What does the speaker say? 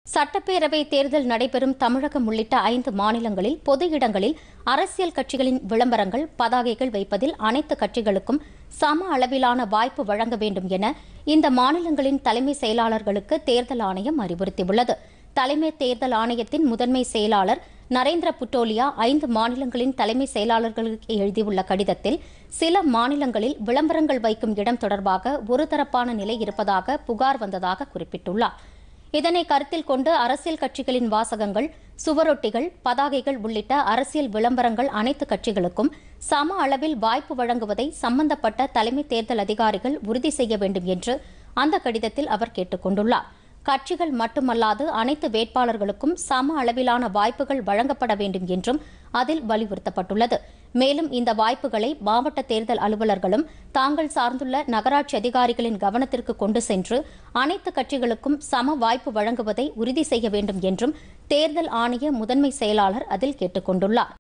சட்டப்பேரவை தேர்தல் நடைபெறும் தமிழகம் உள்ளிட்ட ஐந்து மாநிலங்களில் பொது இடங்களில் அரசியல் கட்சிகளின் விளம்பரங்கள் பதாகைகள் வைப்பதில் அனைத்து கட்சிகளுக்கும் சம அளவிலான வாய்ப்பு வழங்க வேண்டும் என இந்த மாநிலங்களின் தலைமை செயலாளர்களுக்கு தேர்தல் ஆணையம் அறிவுறுத்தியுள்ளது தலைமை தேர்தல் ஆணையத்தின் முதன்மை செயலாளர் நரேந்திர புட்டோலியா ஐந்து மாநிலங்களின் தலைமை செயலாளர்களுக்கு எழுதியுள்ள கடிதத்தில் சில மாநிலங்களில் விளம்பரங்கள் வைக்கும் இடம் தொடர்பாக ஒருதரப்பான நிலை இருப்பதாக புகார் வந்ததாக குறிப்பிட்டுள்ளார் இதனை கருத்தில் கொண்டு அரசியல் கட்சிகளின் வாசகங்கள் சுவரொட்டிகள் பதாகைகள் உள்ளிட்ட அரசியல் விளம்பரங்கள் அனைத்து கட்சிகளுக்கும் சம அளவில் வாய்ப்பு வழங்குவதை சம்பந்தப்பட்ட தலைமை தேர்தல் அதிகாரிகள் உறுதி செய்ய வேண்டும் என்று அந்த கடிதத்தில் அவர் கேட்டுக் கொண்டுள்ளார் கட்சிகள் மட்டுமல்லாது அனைத்து வேட்பாளர்களுக்கும் சம அளவிலான வாய்ப்புகள் வழங்கப்பட வேண்டும் என்றும் அதில் வலியுறுத்தப்பட்டுள்ளது மேலும் இந்த வாய்ப்புகளை மாவட்ட தேர்தல் அலுவலர்களும் தாங்கள் சார்ந்துள்ள நகராட்சி அதிகாரிகளின் கவனத்திற்கு கொண்டு சென்று அனைத்து கட்சிகளுக்கும் சம வாய்ப்பு வழங்குவதை உறுதி செய்ய வேண்டும் என்றும் தேர்தல் ஆணைய முதன்மை செயலாளர் அதில் கேட்டுக் கொண்டுள்ளார்